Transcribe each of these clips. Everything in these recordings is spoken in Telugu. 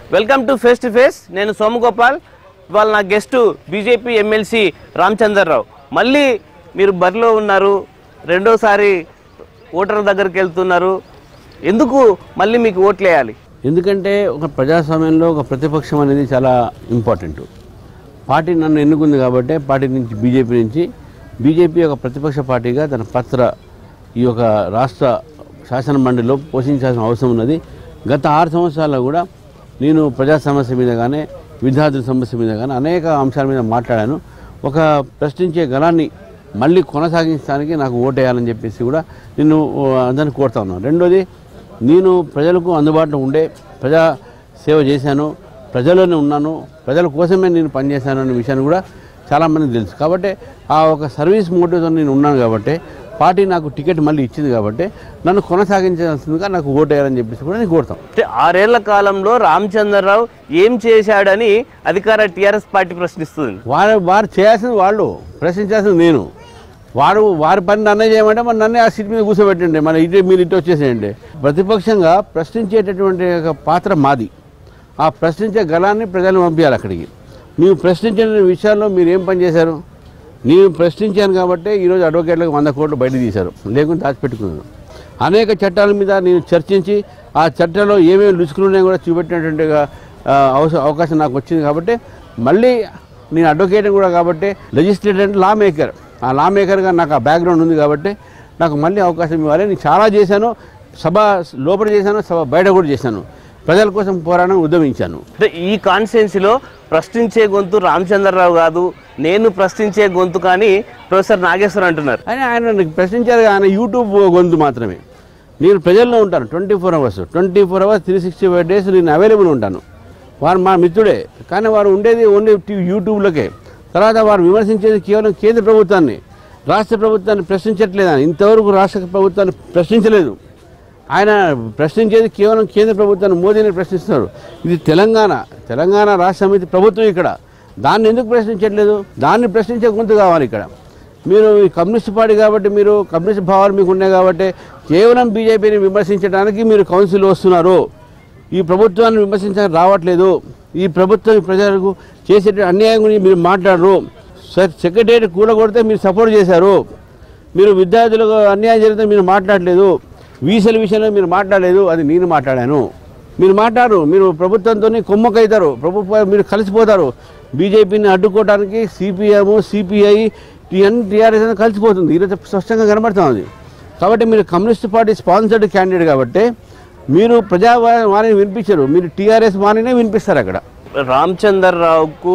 Welcome to face to face నేను సోమగోపాల్ ఇవాళ నా గెస్ట్ బీజేపీ ఎమ్మెల్సీ రామచంద్రరావు మళ్ళీ మీరు బరిలో ఉన్నారు రెండోసారి ఓటర్ల దగ్గరికి వెళ్తున్నారు ఎందుకు మళ్ళీ మీకు ఓట్లు వేయాలి ఎందుకంటే ఒక ప్రజాస్వామ్యంలో ఒక ప్రతిపక్షం అనేది చాలా ఇంపార్టెంట్ పార్టీ నన్ను ఎన్నుకుంది కాబట్టి పార్టీ నుంచి బీజేపీ నుంచి బీజేపీ ఒక ప్రతిపక్ష పార్టీగా తన పాత్ర ఈ యొక్క రాష్ట్ర శాసన మండలిలో పోషించాల్సిన అవసరం ఉన్నది గత ఆరు సంవత్సరాల్లో కూడా నేను ప్రజా సమస్య మీద కానీ విద్యార్థుల సమస్య మీద కానీ అనేక అంశాల మీద మాట్లాడాను ఒక ప్రశ్నించే గలాన్ని మళ్ళీ కొనసాగించడానికి నాకు ఓటేయాలని చెప్పేసి కూడా నేను అందరిని కోరుతా ఉన్నాను రెండోది నేను ప్రజలకు అందుబాటులో ఉండే ప్రజా సేవ చేశాను ప్రజల్లోనే ఉన్నాను ప్రజల కోసమే నేను పనిచేశాను అనే విషయాన్ని కూడా చాలామందికి తెలుసు కాబట్టి ఆ ఒక సర్వీస్ మోటివ్తో నేను ఉన్నాను కాబట్టి పార్టీ నాకు టికెట్ మళ్ళీ ఇచ్చింది కాబట్టి నన్ను కొనసాగించాల్సిందిగా నాకు ఓటేయాలని చెప్పేసి కూడా నేను కోరుతాం అంటే ఆరేళ్ల కాలంలో రామచంద్రరావు ఏం చేశాడని అధికార టీఆర్ఎస్ పార్టీ ప్రశ్నిస్తుంది వారు వారు చేయాల్సింది వాళ్ళు ప్రశ్నించాల్సింది నేను వారు వారి పని నన్నే చేయమంటే మరి నన్నే ఆ సీట్ మీద కూర్చోబెట్టండి మన ఇటు మీరు ఇటు వచ్చేసేయండి ప్రతిపక్షంగా ప్రశ్నించేటటువంటి ఒక పాత్ర మాది ఆ ప్రశ్నించే గలాన్ని ప్రజలను పంపించాలి అక్కడికి ನೀವು ప్రశ్నించిన విషయాల్లో మీరు ఏం పని చేశారు నేను ప్రశ్నించాను కాబట్టి ఈరోజు అడ్వకేట్లకు వంద కోట్లు బయట తీశారు లేకుంటే దాచిపెట్టుకున్నాను అనేక చట్టాల మీద నేను చర్చించి ఆ చట్టాల్లో ఏమేమి లుసుకులు ఉన్నాయో కూడా చూపెట్టినటువంటి ఆ, అవస- అవకాశం నాకు వచ్చింది కాబట్టి మళ్ళీ నేను అడ్వకేట్ కూడా కాబట్టి లెజిస్లేటర్ అంటే లా మేకర్ ఆ లా మేకర్గా నాకు ఆ బ్యాక్గ్రౌండ్ ఉంది కాబట్టి నాకు మళ్ళీ అవకాశం ఇవ్వాలి నేను చాలా చేశాను సభ లోపల చేశాను సభ బయట కూడా చేశాను ప్రజల కోసం పోరాటం ఉద్యమించాను అంటే ఈ కాన్స్టిట్యున్సీలో ప్రశ్నించే గొంతు రామచంద్రరావు కాదు నేను ప్రశ్నించే గొంతు కానీ ప్రొఫెసర్ నాగేశ్వర్ అంటున్నారు అని ఆయన ప్రశ్నించారు ఆయన యూట్యూబ్ గొంతు మాత్రమే నేను ప్రజల్లో ఉంటాను twenty four hours twenty four hours three sixty five days నేను అవైలబుల్ ఉంటాను వారు మా మిత్రుడే కానీ వారు ఉండేది ఓన్లీ టీ- యూట్యూబ్లోకే తర్వాత వారు విమర్శించేది కేవలం కేంద్ర ప్రభుత్వాన్ని రాష్ట్ర ప్రభుత్వాన్ని ప్రశ్నించట్లేదని ఇంతవరకు రాష్ట్ర ప్రభుత్వాన్ని ప్రశ్నించలేదు ఆయన ప్రశ్నించేది కేవలం కేంద్ర ప్రభుత్వాన్ని మోదీని ప్రశ్నిస్తున్నారు ఇది తెలంగాణ తెలంగాణ రాష్ట్ర సమితి ప్రభుత్వం ఇక్కడ దాన్ని ఎందుకు ప్రశ్నించట్లేదు దాన్ని ప్రశ్నించే గొంతు కావాలి ఇక్కడ మీరు ఈ కమ్యూనిస్ట్ పార్టీ కాబట్టి మీరు కమ్యూనిస్ట్ భావాలు మీకు ఉన్నాయి కాబట్టి కేవలం బీజేపీని విమర్శించడానికి మీరు కౌన్సిల్ వస్తున్నారు ఈ ప్రభుత్వాన్ని విమర్శించడానికి రావట్లేదు ఈ ప్రభుత్వం ప్రజలకు చేసే అన్యాయం గురించి మీరు మాట్లాడరు సెక్రటరీ కూడగొడితే మీరు సపోర్ట్ చేశారు మీరు విద్యార్థులకు అన్యాయం జరిగితే మీరు మాట్లాడలేదు వీసల విషయంలో మీరు మాట్లాడలేదు అది నేను మాట్లాడాను మీరు మాట్లాడరు మీరు ప్రభుత్వంతో కొమ్మకైతారు ప్రభుత్వ మీరు కలిసిపోతారు బీజేపీని అడ్డుకోవడానికి సిపిఎం సిపిఐ టీఎన్ టీఆర్ఎస్ అనేది కలిసిపోతుంది ఈరోజు స్పష్టంగా కనబడుతుంది కాబట్టి మీరు కమ్యూనిస్ట్ పార్టీ స్పాన్సర్డ్ క్యాండిడేట్ కాబట్టి మీరు ప్రజా వారిని వినిపించరు మీరు టీఆర్ఎస్ వారినే వినిపిస్తారు అక్కడ రామచంద్రరావుకు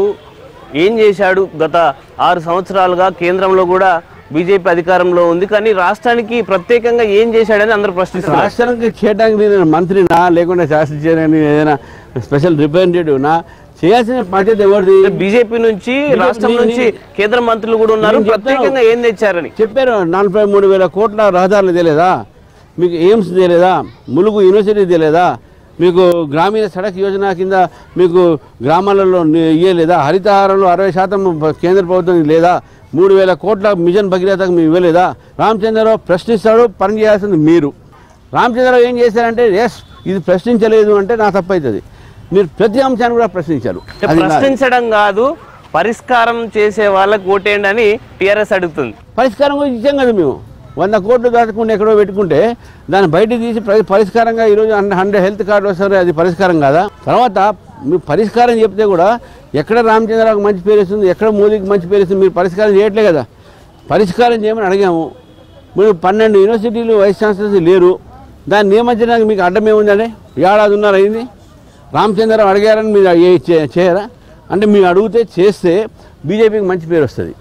ఏం చేశాడు గత ఆరు సంవత్సరాలుగా కేంద్రంలో కూడా బీజేపీ అధికారంలో ఉంది కానీ రాష్ట్రానికి ప్రత్యేకంగా ఏం చేశాడని అందరూ ప్రశ్నిస్తున్నారు రాష్ట్రానికి చేయడానికి నేను మంత్రినా లేకుంటే శాస్త్రజ్ఞని ఏదైనా స్పెషల్ రిప్రజెంటేటివ్ నా చేయాల్సిన బాధ్యత ఎవరిది బీజేపీ నుంచి రాష్ట్రం నుంచి కేంద్ర మంత్రులు కూడా ఉన్నారు నేను చెప్తాను. ప్రత్యేకంగా ఏం తెచ్చారని చెప్పారు నలభై మూడు వేల కోట్ల రహదారులు తెలియదా మీకు ఎయిమ్స్ తెలియదా ములుగు యూనివర్సిటీ తెలియదా మీకు గ్రామీణ సడక్ యోజన కింద మీకు గ్రామాలలో ని- ఇయ్యలేదా హరితహారంలో అరవై శాతం ప- కేంద్ర ప్రభుత్వం లేదా మూడు వేల కోట్ల మిషన్ భగీరథకు మీరు ఇవ్వలేదా రామచంద్రరావు ప్రశ్నిస్తాడు పని చేయాల్సింది మీరు రామచంద్రరావు ఏం చేశారంటే ఎస్ ఇది ప్రశ్నించలేదు అంటే నా తప్పు అవుతుంది మీరు ప్రతి అంశాన్ని కూడా ప్రశ్నించారు అది నా- ప్రశ్నించడం కాదు పరిష్కారం చేసే వాళ్ళకి ఓటేయండి అని టిఆర్ఎస్ అడుగుతుంది పరిష్కారం కూడా ఇచ్చాం కదా మేము వంద కోట్లు దాచుకుంటే ఎక్కడో పెట్టుకుంటే దాన్ని బయట తీసి పరి- పరిష్కారంగా ఈరోజు హండ్రెడ్ హండ్రెడ్ హెల్త్ కార్డు వస్తారు అది పరిష్కారం కాదా తర్వాత మీరు పరిష్కారం చెప్తే కూడా ఎక్కడ రామచంద్రరావుకి మంచి పేరు వస్తుంది ఎక్కడ మోదీకి మంచి పేరు వస్తుంది మీరు పరిష్కారం చేయట్లే కదా పరిష్కారం చేయమని అడిగాము మీరు పన్నెండు యూనివర్సిటీలు వైస్ ఛాన్సలర్స్ లేరు దాన్ని నియమించడానికి మీకు అడ్డం ఏముందండి ఏడాది ఉన్నారు అయింది రామచంద్రరావు అడిగారని మీరు ఏ- చే- చేయరా అంటే మీరు అడిగితే చేస్తే బీజేపీకి మంచి పేరు వస్తుంది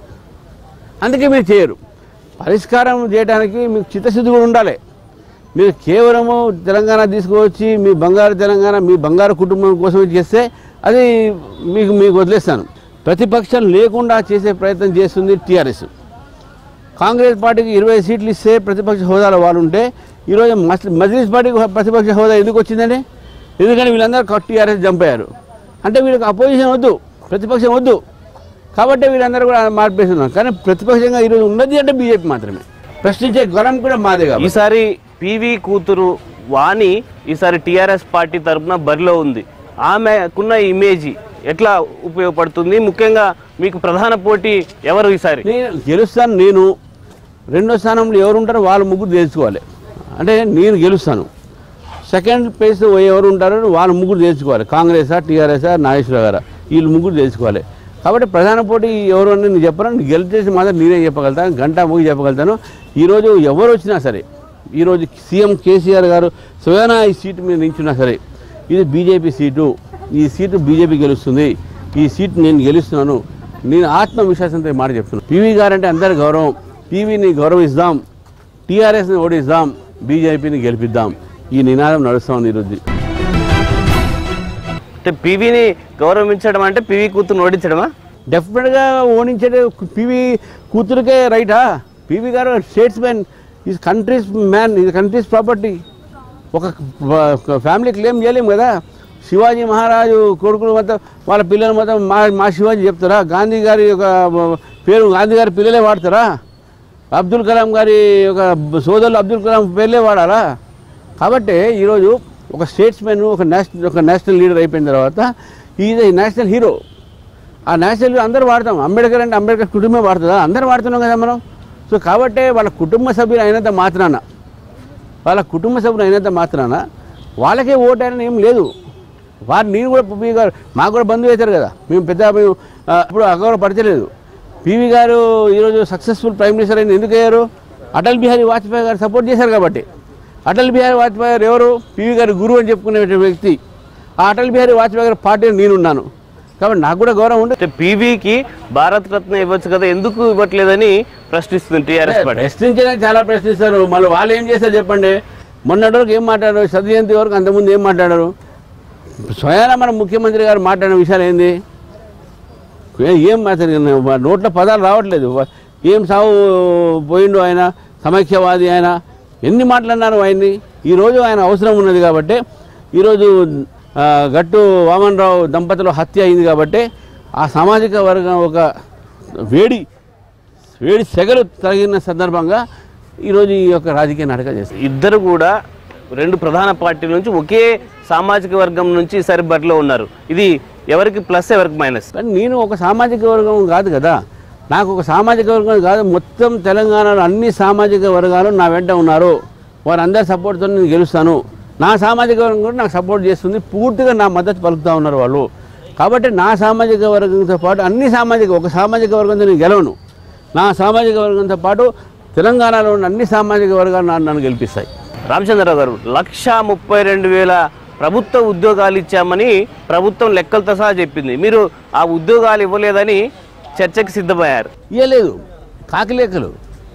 అందుకే మీరు చేయరు పరిష్కారం చేయడానికి మీకు చిత్తశుద్ధి కూడా ఉండాలి మీరు కేవలము తెలంగాణ తీసుకువచ్చి మీ బంగారు తెలంగాణ మీ బంగారు కుటుంబం కోసం చేస్తే అది మీకు మీకు వదిలేస్తాను ప్రతిపక్షం లేకుండా చేసే ప్రయత్నం చేస్తుంది టీఆర్ఎస్ కాంగ్రెస్ పార్టీకి ఇరవై సీట్లు ఇస్తే ప్రతిపక్ష హోదాలో వాళ్ళు ఉంటే ఈరోజు మస్- మజ్లిస్ పార్టీకి ప్రతిపక్ష హోదా ఎందుకు వచ్చిందండి ఎందుకంటే వీళ్ళందరూ టీఆర్ఎస్ చంపారు అంటే వీళ్ళకి అపోజిషన్ వద్దు ప్రతిపక్షం వద్దు కాబట్టి వీళ్ళందరూ కూడా మార్పేస్తున్నారు కానీ ప్రతిపక్షంగా ఈరోజు ఉన్నది అంటే బీజేపీ మాత్రమే ప్రశ్నించే గలం కూడా మాదే కాబట్టి ఈసారి పివి కూతురు వాణి ఈసారి టిఆర్ఎస్ పార్టీ తరపున బరిలో ఉంది ఆమెకున్న ఇమేజ్ ఎట్లా ఉపయోగపడుతుంది ముఖ్యంగా మీకు ప్రధాన పోటీ ఎవరు ఈసారి నేను గెలుస్తాను నేను రెండో స్థానంలో ఎవరు ఉంటారో వాళ్ళు ముగ్గురు తెలుసుకోవాలి అంటే నేను గెలుస్తాను సెకండ్ ప్లేస్ ఎవరు ఉంటారో వాళ్ళు ముగ్గురు తెలుసుకోవాలి కాంగ్రెసా టీఆర్ఎస్ఆ నాగేశ్వర గారా వీళ్ళు ముగ్గురు తెలుసుకోవాలి కాబట్టి ప్రధాన పోటీ ఎవరు అని నేను చెప్పను నేను గెలిచేసి మాత్రం నేనే చెప్పగలుగుతాను గంట ముగి చెప్పగలుగుతాను ఈరోజు ఎవరు వచ్చినా సరే ఈరోజు సీఎం కేసీఆర్ గారు స్వయానా ఈ సీటు మీద నించున్నా సరే ఇది బీజేపీ సీటు ఈ సీటు బీజేపీ గెలుస్తుంది ఈ సీటు నేను గెలుస్తున్నాను నేను ఆత్మవిశ్వాసంతో ఈ మాట చెప్తున్నాను పీవీ గారు అంటే అందరి గౌరవం పీవీని గౌరవిస్తాం టీఆర్ఎస్ని ఓడిస్తాం బీజేపీని గెలిపిద్దాం ఈ నినాదం నడుస్తాం ఈరోజు అంటే పీవీని గౌరవించడం అంటే పీవీ కూతురు ఓడించడమా డెఫినెట్గా ఓడించే పివి కూతురికే రైటా పివి గారు statesman is country's man ఇది కంట్రీస్ ప్రాపర్టీ ఒక ఒక ఫ్యామిలీ క్లెయిమ్ చేయలేము కదా శివాజీ మహారాజు కొడుకులు మొత్తం వాళ్ళ పిల్లలు మొత్తం మా మా శివాజీ చెప్తారా గాంధీ గారి యొక్క పేరు గాంధీ గారి పిల్లలే వాడతారా అబ్దుల్ కలాం గారి ఒక సోదరులు అబ్దుల్ కలాం పేర్లే వాడాలా కాబట్టి ఈరోజు ఒక స్టేట్స్మెన్ ఒక నేషనల్ ఒక నేషనల్ లీడర్ అయిపోయిన తర్వాత ఈజ్ ఏ నేషనల్ హీరో ఆ నేషనల్ హీరో అందరూ వాడతాం అంబేద్కర్ అంటే అంబేద్కర్ కుటుంబమే వాడుతుందా అందరూ వాడుతున్నాం కదా మనం సో కాబట్టి వాళ్ళ కుటుంబ సభ్యులు అయినంత మాత్రాన వాళ్ళ కుటుంబ సభ్యులు అయినంత మాత్రాన వాళ్ళకే ఓటారని ఏం లేదు వారు నేను కూడా పివి గారు మాకు కూడా బంధువు అవుతారు కదా మేము పెద్ద మేము ఆ, ఇప్పుడు అగౌరవపరచలేదు పివి గారు ఈరోజు సక్సెస్ఫుల్ ప్రైమ్ మినిస్టర్ అయిన ఎందుకు అయ్యారు అటల్ బిహారీ వాజ్పేయి గారు సపోర్ట్ చేశారు కాబట్టి అటల్ బిహారీ వాజ్పేయి గారు ఎవరు పివి గారి గురువు అని చెప్పుకునే వ్యక్తి ఆ అటల్ బిహారీ వాజ్పేయి గారి పార్టీలో నేనున్నాను కాబట్టి నాకు కూడా గౌరవం ఉండే అంటే పీవీకి భారత రత్న ఇవ్వచ్చు కదా ఎందుకు ఇవ్వట్లేదని ప్రశ్నిస్తుంది టీఆర్ఎస్ పార్టీ ప్రశ్నించడానికి చాలా ప్రశ్నిస్తారు మళ్ళీ వాళ్ళు ఏం చేస్తారు చెప్పండి మొన్నటి వరకు ఏం మాట్లాడారు సత్యజయంతి వరకు అంతకుముందు ఏం మాట్లాడారు స్వయాన మన ముఖ్యమంత్రి గారు మాట్లాడిన విషయాలు ఏంది ఏ- ఏం మాట్లాడి నోట్ల పదాలు రావట్లేదు ఏం సాగు పోయిండు ఆయన సమైక్యవాది ఆయన ఎన్ని మాట్లాడినారు ఆయన్ని ఈరోజు ఆయన అవసరం ఉన్నది కాబట్టి ఈరోజు ఆ, గట్టు వామన్రావు దంపతుల హత్య అయింది కాబట్టి ఆ సామాజిక వర్గం ఒక వేడి వేడి సెగలు తగిన సందర్భంగా ఈరోజు ఈ యొక్క రాజకీయ నాటకాలు చేస్తారు ఇద్దరు కూడా రెండు ప్రధాన పార్టీల నుంచి ఒకే సామాజిక వర్గం నుంచి ఈసారి బరిలో ఉన్నారు ఇది ఎవరికి ప్లస్ ఎవరికి మైనస్ కానీ నేను ఒక సామాజిక వర్గం కాదు కదా నాకు ఒక సామాజిక వర్గం కాదు మొత్తం తెలంగాణలో అన్ని సామాజిక వర్గాలు నా వెంట ఉన్నారు వారందరి సపోర్ట్తో నేను గెలుస్తాను నా సామాజిక వర్గం కూడా నాకు సపోర్ట్ చేస్తుంది పూర్తిగా నా మద్దతు పలుకుతూ ఉన్నారు వాళ్ళు కాబట్టి నా సామాజిక వర్గంతో పాటు అన్ని సామాజిక ఒక సామాజిక వర్గంతో నేను గెలవను నా సామాజిక వర్గంతో పాటు తెలంగాణలో ఉన్న అన్ని సామాజిక వర్గాలు నన్ను నన్ను గెలిపిస్తాయి రామచంద్రరావు గారు లక్ష ముప్పై రెండు వేల ప్రభుత్వ ఉద్యోగాలు ఇచ్చామని ప్రభుత్వం లెక్కలతో సహా చెప్పింది మీరు ఆ ఉద్యోగాలు ఇవ్వలేదని చర్చకి సిద్ధమయ్యారు ఇవ్వలేదు కాకిలేకలు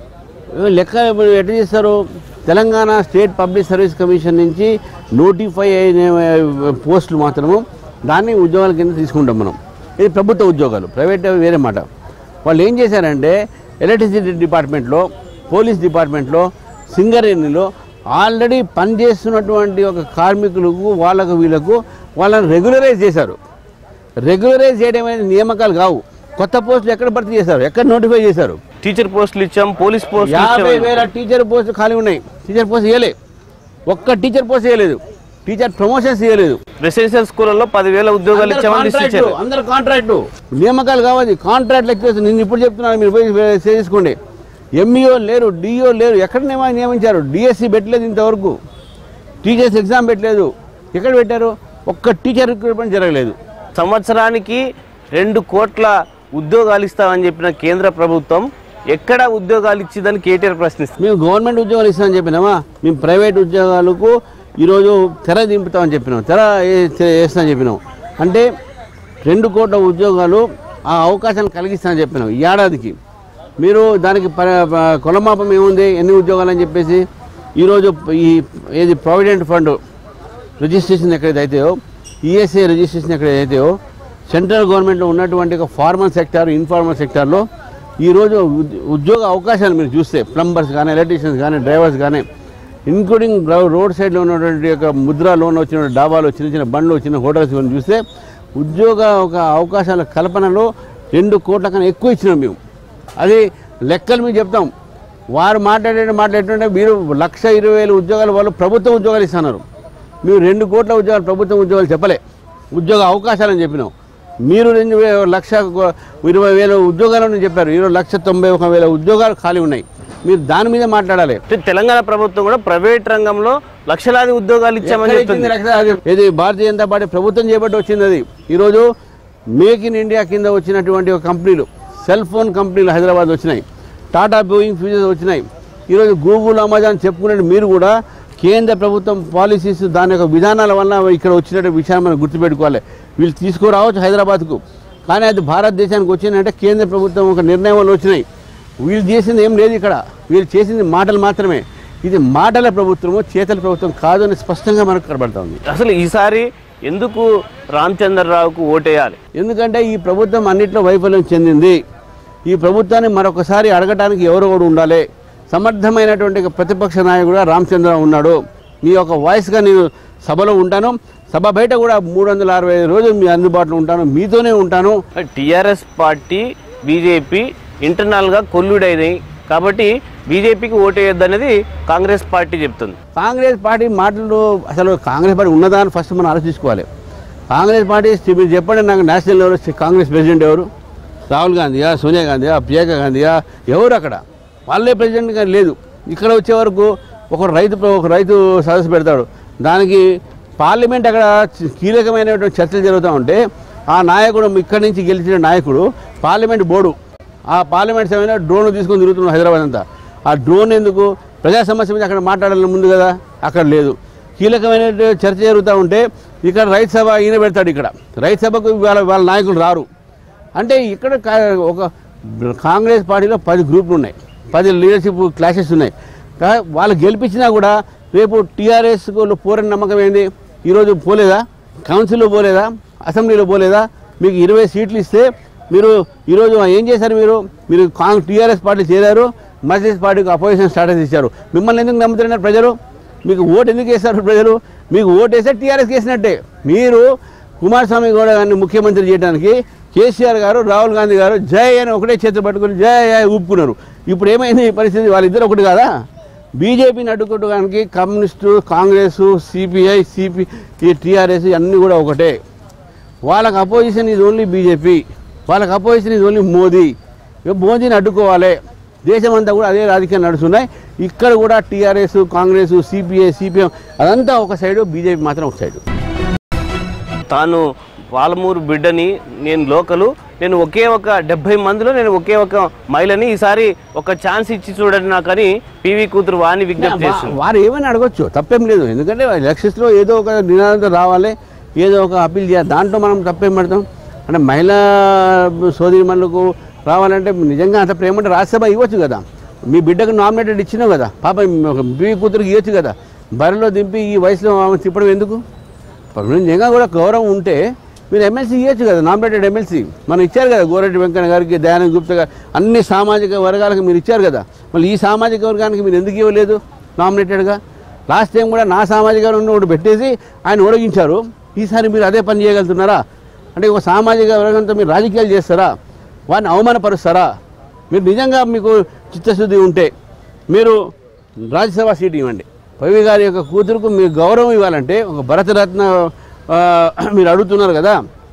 ఏ లెక్క ఇప్పుడు ఎట్లా చేస్తారు Telangana state public service commission నుంచి నోటిఫై అయిన పోస్టులు మాత్రము దాన్ని ఉద్యోగాల కింద తీసుకుంటాం మనం ఇది ప్రభుత్వ ఉద్యోగాలు ప్రైవేట్ అవి వేరే మాట వాళ్ళు ఏం చేశారంటే ఎలక్ట్రిసిటీ డిపార్ట్మెంట్లో పోలీస్ డిపార్ట్మెంట్లో సింగరేణిలో ఆల్రెడీ పనిచేస్తున్నటువంటి ఒక కార్మికులకు వాళ్ళకు వీళ్ళకు వాళ్ళని రెగ్యులరైజ్ చేశారు రెగ్యులరైజ్ చేయడం అనేది నియామకాలు కావు కొత్త పోస్టులు ఎక్కడ భర్తీ చేశారు ఎక్కడ నోటిఫై చేశారు టీచర్ పోస్టులు ఇచ్చాం పోలీస్ పోస్టులు యాభై ఇచ్చాం వేల టీచర్ పోస్టులు ఖాళీ ఉన్నాయి టీచర్ పోస్ట్ ఇవ్వలే ఒక్క టీచర్ పోస్ట్ ఇవ్వలేదు టీచర్ ప్రమోషన్స్ ఇవ్వలేదు రెసిడెన్షియల్ స్కూళ్ళలో పదివేల ఉద్యోగాలు అందరు ఇచ్చామని లిస్ట్ కాంట్రాక్టు, ఇచ్చారు అందరు కాంట్రాక్టు నియామకాలు కావాలి కాంట్రాక్ట్ లెక్క నేను ఇప్పుడు చెప్తున్నాను మీరు పోయి చేసుకోండి ఎంఈఓ లేరు డిఓ లేరు ఎక్కడ నియమ- నియమించారు డిఎస్సి పెట్టలేదు ఇంతవరకు టీచర్స్ ఎగ్జామ్ పెట్టలేదు ఎక్కడ పెట్టారు ఒక్క టీచర్ రిక్రూట్మెంట్ జరగలేదు సంవత్సరానికి రెండు కోట్ల ఉద్యోగాలు ఇస్తామని చెప్పిన కేంద్ర ప్రభుత్వం ఎక్కడ ఉద్యోగాలు ఇచ్చిందని కేటీఆర్ ప్రశ్నిస్తారు మేము గవర్నమెంట్ ఉద్యోగాలు ఇస్తామని చెప్పినామా మేము ప్రైవేట్ ఉద్యోగాలకు ఈరోజు తెర దింపుతామని చెప్పినాం తెర ఏ- తె- వేస్తామని చెప్పినాం అంటే రెండు కోట్ల ఉద్యోగాలు ఆ అవకాశాన్ని కలిగిస్తామని చెప్పినాం ఈ ఏడాదికి మీరు దానికి ప ప- కొలమాపం ఏముంది ఎన్ని ఉద్యోగాలు అని చెప్పేసి ఈరోజు ఈ ఏది ప్రావిడెంట్ ఫండ్ రిజిస్ట్రేషన్ ఎక్కడైతే అవుతాయో ఈఎస్ఐ రిజిస్ట్రేషన్ ఎక్కడైతే అవుతాయో సెంట్రల్ గవర్నమెంట్లో ఉన్నటువంటి ఒక ఫార్మల్ సెక్టార్ ఇన్ఫార్మల్ సెక్టార్లో ఈరోజు ఉద్- ఉద్యోగ అవకాశాలు మీరు చూస్తే ప్లంబర్స్ కానీ ఎలక్ట్రీషియన్స్ కానీ డ్రైవర్స్ కానీ ఇంక్లూడింగ్ రోడ్ సైడ్లో ఉన్నటువంటి ఒక ముద్రా లోన్ వచ్చిన డాబాలు చిన్న చిన్న బండ్లు చిన్న హోటల్స్ ఇవన్నీ చూస్తే ఉద్యోగ ఒక అవకాశాల కల్పనలో రెండు కోట్ల కన్నా ఎక్కువ ఇచ్చినాం మేము అది లెక్కలు మేము చెప్తాం వారు మాట్లాడే మాట్లాడుతుంటే మీరు లక్ష ఇరవై వేల ఉద్యోగాలు వాళ్ళు ప్రభుత్వ ఉద్యోగాలు ఇస్తున్నారు మీరు రెండు కోట్ల ఉద్యోగాలు ప్రభుత్వ ఉద్యోగాలు చెప్పలే ఉద్యోగ అవకాశాలని చెప్పినావు మీరు రెండు వే- లక్ష గో- ఇరవై వేల ఉద్యోగాలను చెప్పారు ఈరోజు లక్ష తొంభై ఒక వేల ఉద్యోగాలు ఖాళీ ఉన్నాయి మీరు దాని మీద మాట్లాడాలి అంటే తెలంగాణ ప్రభుత్వం కూడా ప్రైవేట్ రంగంలో లక్షలాది ఉద్యోగాలు ఇచ్చామని ఎక్కడ చెప్తుంది ఇచ్చింది లక్ష- అది- ఇది భారతీయ జనతా పార్టీ ప్రభుత్వం చేపట్టి వచ్చింది అది ఈరోజు మేక్ ఇన్ ఇండియా కింద వచ్చినటువంటి ఒక కంపెనీలు సెల్ ఫోన్ కంపెనీలు హైదరాబాద్ వచ్చినాయి టాటా బోయింగ్ ఫ్యూచర్స్ వచ్చినాయి ఈరోజు గూగుల్ అమెజాన్ చెప్పుకునే మీరు కూడా కేంద్ర ప్రభుత్వం పాలసీస్ దాని యొక్క విధానాల వల్ల ఇక్కడ వచ్చినట్టు విషయాన్ని మనం గుర్తుపెట్టుకోవాలి వీళ్ళు తీసుకురావచ్చు హైదరాబాద్కు కానీ అది భారతదేశానికి వచ్చిందంటే కేంద్ర ప్రభుత్వం ఒక నిర్ణయం వల్ల వచ్చినాయి వీళ్ళు చేసింది ఏం లేదు ఇక్కడ వీళ్ళు చేసింది మాటలు మాత్రమే ఇది మాటల ప్రభుత్వము చేతల ప్రభుత్వం కాదు అని స్పష్టంగా మనకు కనబడతా ఉంది అసలు ఈసారి ఎందుకు రామచంద్రరావుకు ఓటేయాలి ఎందుకంటే ఈ ప్రభుత్వం అన్నింటిలో వైఫల్యం చెందింది ఈ ప్రభుత్వాన్ని మరొకసారి అడగటానికి ఎవరు కూడా ఉండాలి సమర్థమైనటువంటి ఒక ప్రతిపక్ష నాయకుడు రామచంద్రరావు ఉన్నాడు మీ యొక్క వాయిస్గా నేను సభలో ఉంటాను సభ బయట కూడా మూడు వందల అరవై ఐదు రోజులు మీ అందుబాటులో ఉంటాను మీతోనే ఉంటాను టిఆర్ఎస్ పార్టీ బీజేపీ ఇంటర్నల్గా కొల్లుడైనాయి కాబట్టి బీజేపీకి ఓటేయొద్దు అనేది కాంగ్రెస్ పార్టీ చెప్తుంది కాంగ్రెస్ పార్టీ మాటలు అసలు కాంగ్రెస్ పార్టీ ఉన్నదా అని ఫస్ట్ మనం ఆలోచించుకోవాలి కాంగ్రెస్ పార్టీ మీరు చెప్పండి నాకు నేషనల్ లెవెల్ కాంగ్రెస్ ప్రెసిడెంట్ ఎవరు రాహుల్ గాంధీయా సోనియా గాంధీయా ప్రియాంక గాంధీయా ఎవరు అక్కడ వాళ్ళే ప్రెసిడెంట్గా లేదు ఇక్కడ వచ్చే వరకు ఒక రైతు ఒక రైతు సదస్సు పెడతాడు దానికి పార్లమెంట్ అక్కడ చి- కీలకమైనటువంటి చర్చలు జరుగుతూ ఉంటే ఆ నాయకుడు ఇక్కడి నుంచి గెలిచిన నాయకుడు పార్లమెంట్ బోర్డు ఆ పార్లమెంట్ సమయంలో డ్రోన్ తీసుకొని తిరుగుతున్నాడు హైదరాబాద్ అంతా ఆ డ్రోన్ ఎందుకు ప్రజా సమస్య మీద అక్కడ మాట్లాడాలని ముందు కదా అక్కడ లేదు కీలకమైన చర్చ జరుగుతూ ఉంటే ఇక్కడ రైతు సభ ఈయన పెడతాడు ఇక్కడ రైతు సభకు వాళ్ళ వాళ్ళ నాయకులు రారు అంటే ఇక్కడ కా- ఒక కాంగ్రెస్ పార్టీలో పది గ్రూపులు ఉన్నాయి పది లీడర్షిప్ క్లాసెస్ ఉన్నాయి కా- వాళ్ళు గెలిపించినా కూడా రేపు టీఆర్ఎస్ పోరని నమ్మకం ఏంది ఈరోజు పోలేదా కౌన్సిల్లో పోలేదా అసెంబ్లీలో పోలేదా మీకు ఇరవై సీట్లు ఇస్తే మీరు ఈరోజు ఏం చేశారు మీరు మీరు కాంగ్ టీఆర్ఎస్ పార్టీ చేరారు మజ్లిస్ పార్టీకి అపోజిషన్ స్టాటస్ ఇచ్చారు మిమ్మల్ని ఎందుకు నమ్ముతున్నారు ప్రజలు మీకు ఓటు ఎందుకు వేస్తారు ప్రజలు మీకు ఓటు వేస్తే టీఆర్ఎస్ వేసినట్టే మీరు కుమారస్వామి గౌడ గారిని ముఖ్యమంత్రి చేయడానికి కేసీఆర్ గారు రాహుల్ గాంధీ గారు జై అని ఒకటే చేతులు పట్టుకుని జై జై ఊపుకున్నారు ఇప్పుడు ఏమైంది ఈ పరిస్థితి వాళ్ళిద్దరు ఒకటి కాదా బీజేపీని అడ్డుకోవడానికి కమ్యూనిస్టు కాంగ్రెస్ సిపిఐ సిపి ఈ టీఆర్ఎస్ అన్నీ కూడా ఒకటే వాళ్ళకి అపోజిషన్ ఇది ఓన్లీ బీజేపీ వాళ్ళకి అపోజిషన్ ఇది ఓన్లీ మోదీ ఇక మోదీని అడ్డుకోవాలి దేశం అంతా కూడా అదే రాజకీయాలు నడుస్తున్నాయి ఇక్కడ కూడా టీఆర్ఎస్ కాంగ్రెస్ సిపిఐ సిపిఎం అదంతా ఒక సైడు బీజేపీ మాత్రం ఒక సైడు తాను పాలమూరు బిడ్డని నేను లోకలు నేను ఒకే ఒక డెబ్బై మందిలో నేను ఒకే ఒక మహిళని ఈసారి ఒక ఛాన్స్ ఇచ్చి చూడండి నాకని పివి కూతురు వాణి విజ్ఞప్తి చేస్తుంది వారు ఏమైనా అడగొచ్చు తప్పేం లేదు ఎందుకంటే ఎలక్షన్స్లో ఏదో ఒక నినాదంతో రావాలి ఏదో ఒక అప్పీల్ చేయాలి దాంట్లో మనం తప్పేం పెడతాం అంటే మహిళా సోదరిమణులకు రావాలంటే నిజంగా అంత ప్రేమ ఉంటే రాజ్యసభ ఇవ్వచ్చు కదా మీ బిడ్డకు నామినేటెడ్ ఇచ్చినావు కదా పాప మీ కూతురికి ఇవ్వచ్చు కదా బరిలో దింపి ఈ వయసులో ఆమె తిప్పడం ఎందుకు ఇప్పుడు నిజంగా కూడా గౌరవం ఉంటే మీరు ఎమ్మెల్సీ ఇవ్వచ్చు కదా నామినేటెడ్ ఎమ్మెల్సీ మనం ఇచ్చారు కదా గోరెడ్డి వెంకన్న గారికి దయానంద్ గుప్తా గారు అన్ని సామాజిక వర్గాలకు మీరు ఇచ్చారు కదా మళ్ళీ ఈ సామాజిక వర్గానికి మీరు ఎందుకు ఇవ్వలేదు నామినేటెడ్గా లాస్ట్ టైం కూడా నా సామాజిక వర్గం ఒకటి పెట్టేసి ఆయన ఓడగించారు ఈసారి మీరు అదే పని చేయగలుగుతున్నారా అంటే ఒక సామాజిక వర్గంతో మీరు రాజకీయాలు చేస్తారా వారిని అవమానపరుస్తారా మీరు నిజంగా మీకు చిత్తశుద్ధి ఉంటే మీరు రాజ్యసభ సీట్ ఇవ్వండి పవి గారి యొక్క కూతురుకు మీరు గౌరవం ఇవ్వాలంటే ఒక భరతరత్న ఆ, మీరు అడుగుతున్నారు కదా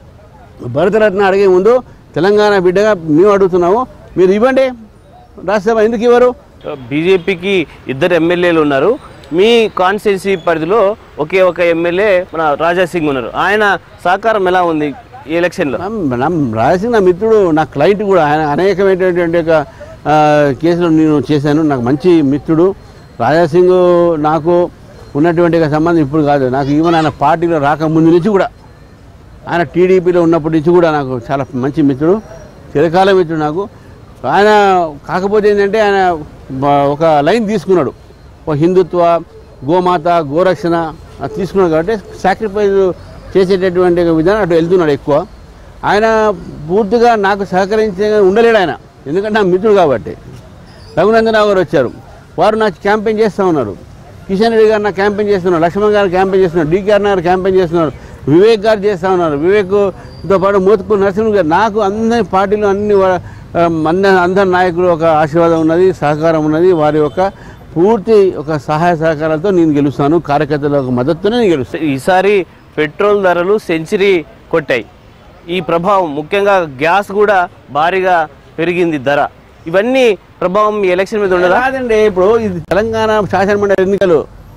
భరతరత్న అడిగే ముందు తెలంగాణ బిడ్డగా మేము అడుగుతున్నాము మీరు ఇవ్వండి రాజ్యసభ ఎందుకు ఇవ్వరు బీజేపీకి ఇద్దరు ఎమ్మెల్యేలు ఉన్నారు మీ కాన్స్టిట్యున్సీ పరిధిలో ఒకే ఒక ఎమ్మెల్యే మన రాజా సింగ్ ఉన్నారు ఆయన సహకారం ఎలా ఉంది ఈ ఎలక్షన్లో నా- నా రాజసింగ్ నా మిత్రుడు నా క్లయింట్ కూడా ఆయన అనేకమైనటువంటి ఒక ఆ, కేసులు నేను చేశాను నాకు మంచి మిత్రుడు రాజాసింగ్ నాకు ఉన్నటువంటి ఒక సంబంధం ఇప్పుడు కాదు నాకు ఈవెన్ ఆయన పార్టీలో రాకముందు నుంచి కూడా ఆయన టీడీపీలో ఉన్నప్పటి నుంచి కూడా నాకు చాలా మంచి మిత్రుడు చిరకాల మిత్రుడు నాకు ఆయన కాకపోతే ఏంటంటే ఆయన బ- ఒక లైన్ తీసుకున్నాడు ఒక హిందుత్వ గోమాత గోరక్షణ అది తీసుకున్నాడు కాబట్టి సాక్రిఫైస్ చేసేటటువంటి ఒక విధానం అటు వెళ్తున్నాడు ఎక్కువ ఆయన పూర్తిగా నాకు సహకరించే ఉండలేడు ఆయన ఎందుకంటే నా మిత్రుడు కాబట్టి రఘునందనరావు గారు వచ్చారు వారు నాకు క్యాంపెయిన్ చేస్తూ ఉన్నారు కిషన్ రెడ్డి గారు నాకు క్యాంపెయిన్ చేస్తున్నారు లక్ష్మణ్ గారు క్యాంపెయిన్ చేస్తున్నారు డికేఆర్ గారు క్యాంపెయిన్ చేస్తున్నారు వివేక్ గారు చేస్తూ ఉన్నారు వివేక్తో పాటు మోతుకు నరసింహ గారు నాకు అందరి పార్టీలు అన్ని వా- ఆ, అందరి అందరి నాయకులు ఒక ఆశీర్వాదం ఉన్నది సహకారం ఉన్నది వారి యొక్క పూర్తి ఒక సహాయ సహకారాలతో నేను గెలుస్తాను కార్యకర్తల యొక్క మద్దతుతోనే నేను గెలుస్తాను ఈసారి పెట్రోల్ ధరలు సెంచరీ కొట్టాయి ఈ ప్రభావం ముఖ్యంగా గ్యాస్ కూడా భారీగా పెరిగింది ధర ఇవన్నీ ప్రభావం ఈ ఎలక్షన్ మీద ఉండదా కాదండి ఇప్పుడు ఇది తెలంగాణ శాసనమండలి ఎన్నికలు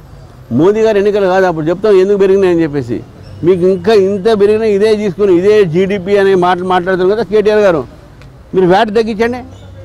మోదీ గారి ఎన్నికలు కాదు అప్పుడు చెప్తాం ఎందుకు పెరిగినాయని చెప్పేసి మీకు ఇంకా ఇంత పెరిగినా ఇదే తీసుకుని ఇదే జీడిపి అనే మాటలు మాట్లాడుతున్నారు కదా కేటీఆర్ గారు మీరు వ్యాట్ తగ్గించండి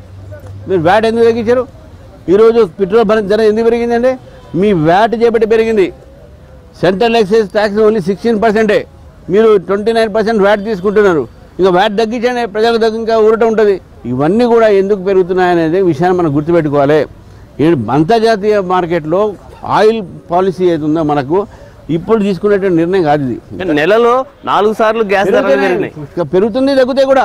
మీరు వ్యాట్ ఎందుకు తగ్గించారు ఈరోజు పెట్రోల్ భరణ ధర ఎందుకు పెరిగిందండి మీ వ్యాట్ చేపట్టి పెరిగింది central excise tax only sixteen పర్సెంటే మీరు ట్వంటీ నైన్ పర్సెంట్ వ్యాట్ తీసుకుంటున్నారు ఇంకా వ్యాట్ తగ్గించండి ప్రజలకు దగ్గర ఇంకా ఊరట ఉంటుంది ఇవన్నీ కూడా ఎందుకు పెరుగుతున్నాయనేది విషయాన్ని మనం గుర్తుపెట్టుకోవాలి ఈ అంతర్జాతీయ మార్కెట్లో ఆయిల్ పాలసీ ఏది ఉందో మనకు ఇప్పుడు తీసుకునేటువంటి నిర్ణయం కాదు ఇది నెలలో నాలుగు సార్లు గ్యాస్ ధరలు పెరిగినాయి ఇంకా పెరుగుతుంది తగ్గుతాయి కూడా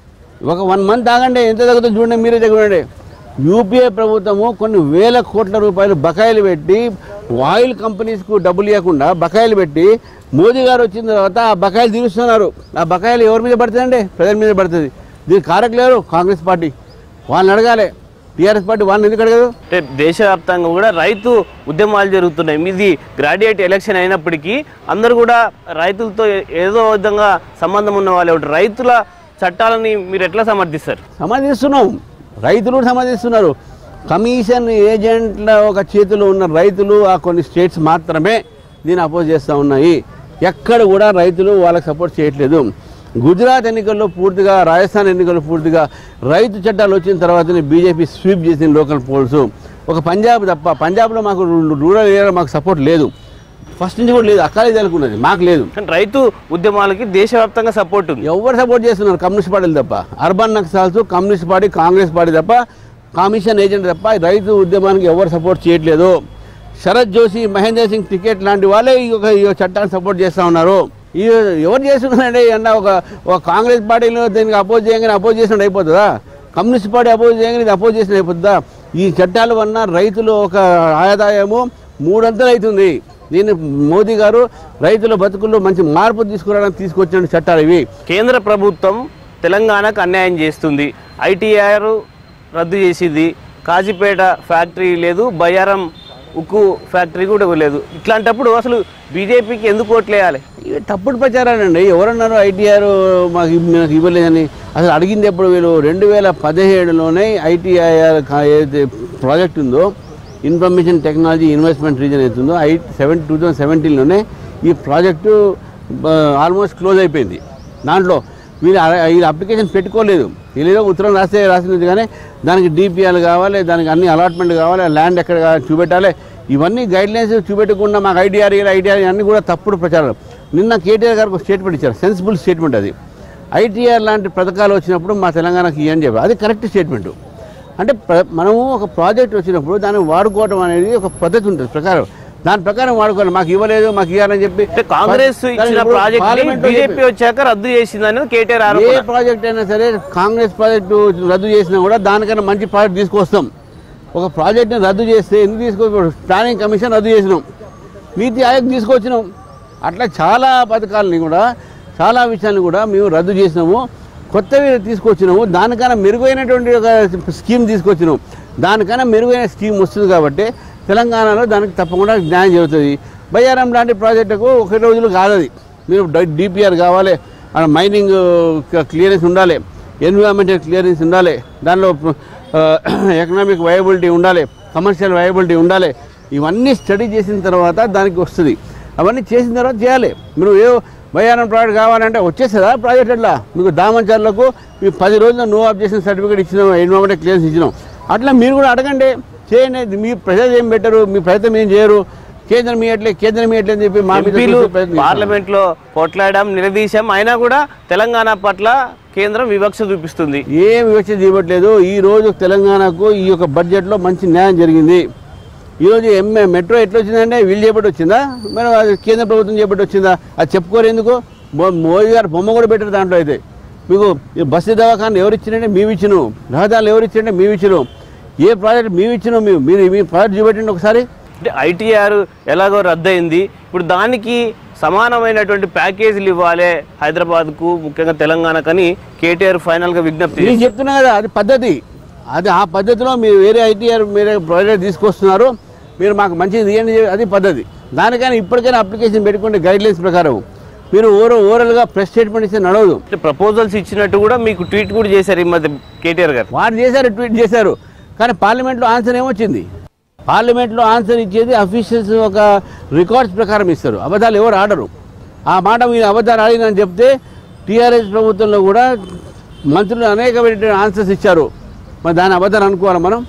ఒక వన్ మంత్ ఆగండి ఎంత తగ్గుతుందో చూడండి మీరే చూడండి యూపీఏ ప్రభుత్వము కొన్ని వేల కోట్ల రూపాయలు బకాయిలు పెట్టి ఆయిల్ కంపెనీస్కు డబ్బులు ఇవ్వకుండా బకాయిలు పెట్టి మోదీ గారు వచ్చిన తర్వాత ఆ బకాయిలు తీరుస్తున్నారు ఆ బకాయిలు ఎవరి మీద పడుతుందండి ప్రజల మీద పడుతుంది దీనికి కారకులు ఎవరు కాంగ్రెస్ పార్టీ వాళ్ళని అడగాలి టీఆర్ఎస్ పార్టీ వాళ్ళని ఎందుకు అడగదు అంటే దేశవ్యాప్తంగా కూడా రైతు ఉద్యమాలు జరుగుతున్నాయి మీది గ్రాడ్యుయేట్ ఎలక్షన్ అయినప్పటికీ అందరూ కూడా రైతులతో ఏదో విధంగా సంబంధం ఉన్న వాళ్ళే ఉంటారు రైతుల చట్టాలని మీరు ఎట్లా సమర్థిస్తారు సమాధిస్తున్నాం రైతులు కూడా సమాధిస్తున్నారు కమిషన్ ఏజెంట్ల ఒక చేతిలో ఉన్న రైతులు ఆ కొన్ని స్టేట్స్ మాత్రమే దీన్ని అపోజ్ చేస్తూ ఉన్నాయి ఎక్కడ కూడా రైతులు వాళ్ళకి సపోర్ట్ చేయట్లేదు గుజరాత్ ఎన్నికల్లో పూర్తిగా రాజస్థాన్ ఎన్నికల్లో పూర్తిగా రైతు చట్టాలు వచ్చిన తర్వాతనే బీజేపీ స్వీప్ చేసిన లోకల్ పోల్స్ ఒక పంజాబ్ తప్ప పంజాబ్లో మాకు రూరల్ ఏరియా మాకు సపోర్ట్ లేదు ఫస్ట్ నుంచి కూడా లేదు అక్కడే తెలుకున్నది మాకు లేదు కానీ రైతు ఉద్యమాలకి దేశవ్యాప్తంగా సపోర్ట్ ఉంది ఎవరు సపోర్ట్ చేస్తున్నారు కమ్యూనిస్ట్ పార్టీలు తప్ప urban Naxals communist party Congress party తప్ప కమిషన్ ఏజెంట్ తప్ప ఈ రైతు ఉద్యమానికి ఎవరు సపోర్ట్ చేయట్లేదు శరత్ జోషి మహేందర్ సింగ్ టికెట్ లాంటి వాళ్ళే ఈ యొక్క ఈ యొక్క చట్టాన్ని సపోర్ట్ చేస్తూ ఉన్నారు ఈ ఎవరు చేస్తున్నారంటే అన్న ఒక ఒక కాంగ్రెస్ పార్టీలో దీనికి అపోజ్ చేయగానే అపోజ్ చేసినట్టు అయిపోతుందా కమ్యూనిస్ట్ పార్టీ అపోజ్ చేయగానే ఇది అపోజ్ చేసినట్టు అయిపోతుందా ఈ చట్టాల వలన రైతులు ఒక ఆదాయము మూడంతలు అవుతుంది దీన్ని మోదీ గారు రైతుల బతుకుల్లో మంచి మార్పు తీసుకురావడానికి తీసుకొచ్చిన చట్టాలు ఇవి కేంద్ర ప్రభుత్వం తెలంగాణకు అన్యాయం చేస్తుంది ఐటీఆర్ రద్దు చేసింది కాజీపేట ఫ్యాక్టరీ లేదు బయ్యారం ఉక్కు ఫ్యాక్టరీ కూడా లేదు ఇట్లాంటప్పుడు అసలు బీజేపీకి ఎందుకు ఓట్లేయాలి ఇవి తప్పుడు ప్రచారాలండి ఎవరన్నారు ఐటీఆర్ మాకు ఇవ్- మాకు ఇవ్వలేదని అసలు అడిగింది ఎప్పుడు వీళ్ళు రెండు వేల పదిహేడులోనే ఐటీఐఆర్ ఏదైతే ప్రాజెక్ట్ ఉందో ఇన్ఫర్మేషన్ టెక్నాలజీ ఇన్వెస్ట్మెంట్ రీజన్ అవుతుందో ఐ సెవెన్ టూ థౌజండ్ సెవెంటీన్లోనే ఈ ప్రాజెక్టు ఆల్మోస్ట్ క్లోజ్ అయిపోయింది దాంట్లో వీళ్ళు అర- వీళ్ళు అప్లికేషన్ పెట్టుకోలేదు వీళ్ళేదో ఉత్తరం రాస్తే రాసినది కానీ దానికి డిపిఆర్ కావాలి దానికి అన్ని అలాట్మెంట్ కావాలి ల్యాండ్ ఎక్కడ కావాలి చూపెట్టాలి ఇవన్నీ గైడ్ లైన్స్ చూపెట్టకుండా మాకు ఐడిఆర్ ఐడిఆర్ అన్నీ కూడా తప్పుడు ప్రచారం నిన్న కేటీఆర్ గారికి ఒక స్టేట్మెంట్ ఇచ్చారు సెన్సిబుల్ స్టేట్మెంట్ అది ఐటీఆర్ లాంటి పథకాలు వచ్చినప్పుడు మా తెలంగాణకి ఇవ్వని చెప్పారు అది కరెక్ట్ స్టేట్మెంట్ అంటే ప్ర- మనము ఒక ప్రాజెక్ట్ వచ్చినప్పుడు దాన్ని వాడుకోవడం అనేది ఒక పద్ధతి ఉంటుంది ప్రకారం దాని ప్రకారం వాడుకోవాలి మాకు ఇవ్వలేదు మాకు ఇవ్వాలని చెప్పి అంటే కాంగ్రెస్ దాన్ని ఇచ్చిన ఇప్పుడు ప్రాజెక్ట్ పార్లమెంట్లో బీజేపీ చెప్పి- వచ్చాక రద్దు చేసింది అనేది కేటీఆర్ ఏ ఆరోపణ ప్రాజెక్ట్ అయినా సరే కాంగ్రెస్ ప్రాజెక్టు రద్దు చేసినా కూడా దానికన్నా మంచి ప్రాజెక్ట్ తీసుకొస్తాం ఒక ప్రాజెక్ట్ని రద్దు చేస్తే ఎందుకు తీసుకో ప్లానింగ్ కమిషన్ రద్దు చేసినాం నీతి ఆయోగ్ తీసుకొచ్చినాం అట్లా చాలా పథకాలని కూడా చాలా విషయాన్ని కూడా మేము రద్దు చేసినాము కొత్తవి తీసుకొచ్చినాము దానికన్నా మెరుగైనటువంటి ఒక స్కీమ్ తీసుకొచ్చినాం దానికన్నా మెరుగైన స్కీమ్ వస్తుంది కాబట్టి తెలంగాణలో దానికి తప్పకుండా న్యాయం జరుగుతుంది బయ్యారం లాంటి ప్రాజెక్టుకు ఒక రోజులు కాదు అది మీరు డిపిఆర్ కావాలి అక్కడ మైనింగ్ క్లియరెన్స్ ఉండాలి ఎన్విరాన్మెంటల్ క్లియరెన్స్ ఉండాలి దానిలో ఎకనామిక్ వయబిలిటీ ఉండాలి కమర్షియల్ వయబిలిటీ ఉండాలి ఇవన్నీ స్టడీ చేసిన తర్వాత దానికి వస్తుంది అవన్నీ చేసిన తర్వాత చేయాలి మీరు ఏ బయానం ప్రాజెక్ట్ కావాలంటే వచ్చేస్తుందా ప్రాజెక్ట్ అట్లా మీకు దామంచర్లకు మీ పది రోజులు నో అబ్జెక్షన్ సర్టిఫికేట్ ఇచ్చినాం ఎన్విరాన్మెంటల్ క్లియరెన్స్ ఇచ్చినాం అట్లా మీరు కూడా అడగండి చేయండి మీ ప్రజలు ఏం పెట్టరు మీ ప్రయత్నం ఏం చేయరు కేంద్రం మీ ఎట్లే కేంద్రం మీ ఎట్లే అని చెప్పి మా మీద ఎంపీలు చూసే ప్రయత్నం చేస్తున్నారు. పార్లమెంట్ లో కొట్లాడడం నిలదీశాం అయినా కూడా తెలంగాణ పట్ల కేంద్రం వివక్ష చూపిస్తుంది ఏం వివక్ష చేయబట్లేదు ఈ రోజు తెలంగాణకు ఈ యొక్క బడ్జెట్లో మంచి న్యాయం జరిగింది ఈరోజు ఎంఏ మెట్రో ఎట్లా వచ్చిందంటే వీళ్ళు చేపట్టి వచ్చిందా మరి అది కేంద్ర ప్రభుత్వం చేపట్టి వచ్చిందా అది చెప్పుకోరు ఎందుకు మో- మోదీ గారు బొమ్మ కూడా పెట్టారు దాంట్లో అయితే మీకు ఈ బస్సు దవాఖాన ఎవరు ఇచ్చిందంటే మేము ఇచ్చినాం రహదారులు ఎవరు ఇచ్చిందంటే మేము ఇచ్చినాం ఏ ప్రాజెక్ట్ మేము ఇచ్చినాం మేము మీరు మీ ప్రాజెక్ట్ చూపెట్టండి ఒకసారి అంటే ఐటీఆర్ ఎలాగో రద్దయింది ఇప్పుడు దానికి సమానమైనటువంటి ప్యాకేజీలు ఇవ్వాలి హైదరాబాద్కు ముఖ్యంగా తెలంగాణకని కేటీఆర్ ఫైనల్గా విజ్ఞప్తి నేను చెప్తున్నా కదా అది పద్ధతి అది ఆ పద్ధతిలో మీరు వేరే ఐటీఆర్ వేరే ప్రాజెక్ట్ తీసుకొస్తున్నారు మీరు మాకు మంచిది తీయండి అది పద్ధతి దానికైనా ఇప్పటికైనా అప్లికేషన్ పెట్టుకుంటే గైడ్లైన్స్ ప్రకారం మీరు ఓవర్ ఓవరాల్గా ప్రెస్ స్టేట్మెంట్ ఇస్తే నడవదు అంటే ప్రపోజల్స్ ఇచ్చినట్టు కూడా మీకు ట్వీట్ కూడా చేశారు ఈ మధ్య కేటీఆర్ గారు వారు చేశారు ట్వీట్ చేశారు కానీ పార్లమెంట్లో ఆన్సర్ ఏమొచ్చింది పార్లమెంట్లో ఆన్సర్ ఇచ్చేది అఫీషియల్స్ ఒక రికార్డ్స్ ప్రకారం ఇస్తారు అబద్ధాలు ఎవరు ఆడరు ఆ మాట మీరు అబద్ధాలు ఆడినని చెప్తే టీఆర్ఎస్ ప్రభుత్వంలో కూడా మంత్రులు అనేకమైన ఆన్సర్స్ ఇచ్చారు మరి దాని అబద్ధాలు అనుకోవాలి మనం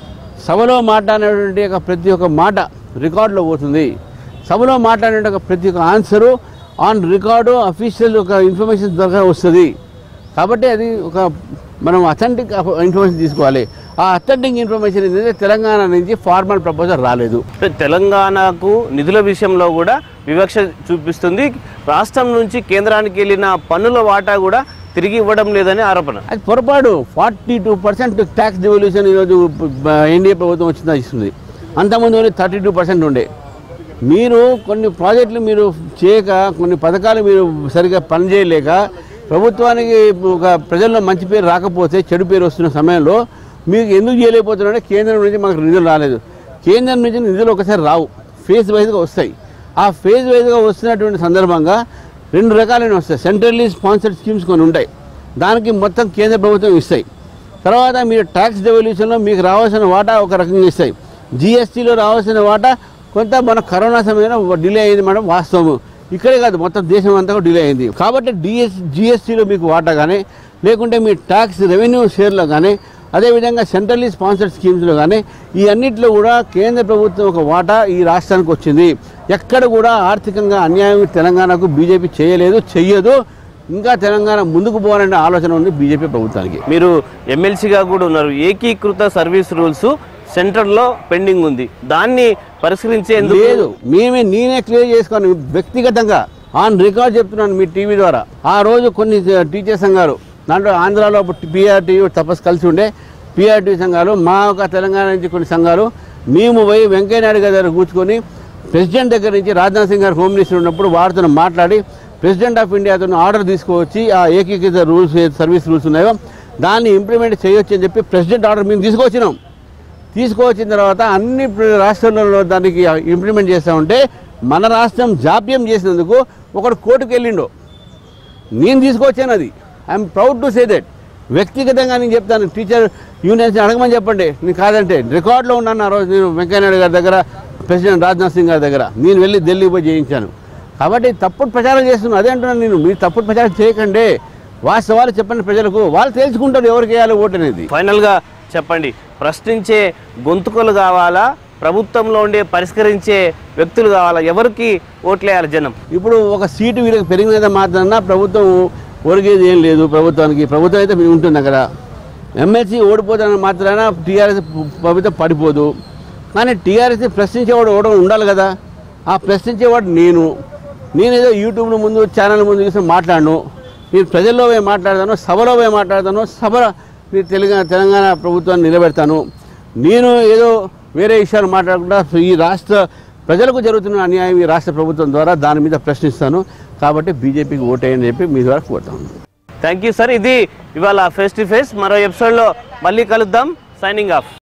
సభలో మాట్లాడినటువంటి ఒక ప్రతి ఒక్క మాట రికార్డులో పోతుంది సభలో మాట్లాడిన ఒక ప్రతి ఒక్క ఆన్సరు ఆన్ రికార్డు అఫీషియల్ ఒక ఇన్ఫర్మేషన్ ద్వారా వస్తుంది కాబట్టి అది ఒక మనం అథెంటిక్ ఇన్ఫర్మేషన్ తీసుకోవాలి ఆ అథెంటిక్ ఇన్ఫర్మేషన్ ఏంటంటే తెలంగాణ నుంచి ఫార్మల్ ప్రపోజల్ రాలేదు అంటే తెలంగాణకు నిధుల విషయంలో కూడా వివక్ష చూపిస్తుంది రాష్ట్రం నుంచి కేంద్రానికి వెళ్ళిన పన్నుల వాటా కూడా తిరిగి ఇవ్వడం లేదని ఆరోపణ అది పొరపాటు forty two percent tax devolution ఈరోజు ఎన్డీఏ ప్రభుత్వం వచ్చిందా ఇస్తుంది అంతకుముందు ఓన్లీ థర్టీ టూ పర్సెంట్ ఉండే మీరు కొన్ని ప్రాజెక్టులు మీరు చేయక కొన్ని పథకాలు మీరు సరిగా పనిచేయలేక ప్రభుత్వానికి ఒక ప్రజల్లో మంచి పేరు రాకపోతే చెడు పేరు వస్తున్న సమయంలో మీకు ఎందుకు చేయలేకపోతున్నారంటే కేంద్రం నుంచి మాకు నిధులు రాలేదు కేంద్రం నుంచి నిధులు ఒకసారి రావు ఫేజ్ వైజ్గా వస్తాయి ఆ ఫేజ్ వైజ్గా వస్తున్నటువంటి సందర్భంగా రెండు రకాలైన వస్తాయి సెంట్రల్లీ స్పాన్సర్డ్ స్కీమ్స్ కొన్ని ఉంటాయి దానికి మొత్తం కేంద్ర ప్రభుత్వం ఇస్తాయి తర్వాత మీరు ట్యాక్స్ డెవల్యూషన్లో మీకు రావాల్సిన వాటా ఒక రకంగా ఇస్తాయి జిఎస్టీలో రావాల్సిన వాటా కొంత మన కరోనా సమయంలో డిలే అయింది మేడం వాస్తవం ఇక్కడే కాదు మొత్తం దేశం అంతా కూడా డిలే అయింది కాబట్టి డిఎస్ జిఎస్టీలో మీకు వాటా కానీ లేకుంటే మీ ట్యాక్స్ రెవెన్యూ షేర్లో కానీ అదేవిధంగా సెంట్రల్లీ స్పాన్సర్డ్ స్కీమ్స్లో కానీ ఈ అన్నింటిలో కూడా కేంద్ర ప్రభుత్వం ఒక వాటా ఈ రాష్ట్రానికి వచ్చింది ఎక్కడ కూడా ఆర్థికంగా అన్యాయం తెలంగాణకు బీజేపీ చేయలేదు చెయ్యదు ఇంకా తెలంగాణ ముందుకు పోవాలనే ఆలోచన ఉంది బీజేపీ ప్రభుత్వానికి మీరు ఎమ్మెల్సీగా కూడా ఉన్నారు ఏకీకృత సర్వీస్ రూల్స్ సెంట్రల్లో పెండింగ్ ఉంది దాన్ని పరిష్కరించేందుకు లేదు మేమే నేనే క్లియర్ చేసుకోను వ్యక్తిగతంగా ఆన్ రికార్డ్ చెప్తున్నాను మీ టీవీ ద్వారా ఆ రోజు కొన్ని టీచర్ సంఘాలు దాంట్లో ఆంధ్రాలో పిఆర్టీ తపస్ కలిసి ఉండే పిఆర్టీ సంఘాలు మా ఒక తెలంగాణ నుంచి కొన్ని సంఘాలు మేము పోయి వెంకయ్యనాయుడు గారి దగ్గర కూర్చుకొని ప్రెసిడెంట్ దగ్గర నుంచి రాజ్నాథ్ సింగ్ గారు హోమ్ మినిస్టర్ ఉన్నప్పుడు వారితో మాట్లాడి ప్రెసిడెంట్ ఆఫ్ ఇండియాతో ఆర్డర్ తీసుకువచ్చి ఆ ఏకీకృత రూల్స్ సర్వీస్ రూల్స్ ఉన్నాయో దాన్ని ఇంప్లిమెంట్ చేయొచ్చు అని చెప్పి ప్రెసిడెంట్ ఆర్డర్ మేము తీసుకొచ్చినాం తీసుకువచ్చిన తర్వాత అన్ని ప్ర- రాష్ట్రాలలో దానికి ఇంప్లిమెంట్ చేస్తూ ఉంటే మన రాష్ట్రం జాప్యం చేసినందుకు ఒకడు కోర్టుకు వెళ్ళిండు నేను తీసుకొచ్చాను అది I'm proud to say that వ్యక్తిగతంగా నేను చెప్తాను టీచర్ యూనియన్స్ అడగమని చెప్పండి నేను కాదంటే రికార్డులో ఉన్నాను ఆ రోజు నేను వెంకయ్యనాయుడు గారి దగ్గర ప్రెసిడెంట్ రాజ్నాథ్ సింగ్ గారి దగ్గర నేను వెళ్ళి ఢిల్లీ పోయి చేయించాను కాబట్టి తప్పుడు ప్రచారం చేస్తున్నాను అదే అంటున్నాను నేను మీరు తప్పుడు ప్రచారం చేయకండి వాస్తవాలు చెప్పండి ప్రజలకు వాళ్ళు తెలుసుకుంటారు ఎవరికి వేయాలి ఓటు అనేది ఫైనల్గా చెప్పండి ప్రశ్నించే గొంతుకలు కావాలా ప్రభుత్వంలో ఉండే పరిష్కరించే వ్యక్తులు కావాలా ఎవరికి ఓట్లేయాలి జనం ఇప్పుడు ఒక సీటు వీళ్ళకి పెరిగినంత మాత్రాన ప్రభుత్వం ఒరిగేది ఏం లేదు ప్రభుత్వానికి ప్రభుత్వం అయితే మీ ఉంటుంది అక్కడ ఎమ్మెల్సీ ఓడిపోతాన మాత్రాన టీఆర్ఎస్ ప్రభుత్వం పడిపోదు కానీ టీఆర్ఎస్ ప్రశ్నించేవాడు ఓడడం ఉండాలి కదా ఆ ప్రశ్నించేవాడు నేను నేను ఏదో యూట్యూబ్లో ముందు ఛానల్ ముందు చూసి మాట్లాడను నేను ప్రజల్లో పోయి మాట్లాడతాను సభలో పోయి మాట్లాడతాను సభ నేను తెలంగాణ తెలంగాణ ప్రభుత్వాన్ని నిలబెడతాను నేను ఏదో వేరే విషయాలు మాట్లాడకుండా ఈ రాష్ట్ర ప్రజలకు జరుగుతున్న అన్యాయం ఈ రాష్ట్ర ప్రభుత్వం ద్వారా దాని మీద ప్రశ్నిస్తాను కాబట్టి బీజేపీకి ఓటేయని చెప్పి మీ ద్వారా కోరుతాను థ్యాంక్ యూ సార్ ఇది ఇవాళ ఫేస్ టు ఫేస్ మరో ఎపిసోడ్లో మళ్ళీ కలుద్దాం సైనింగ్ ఆఫ్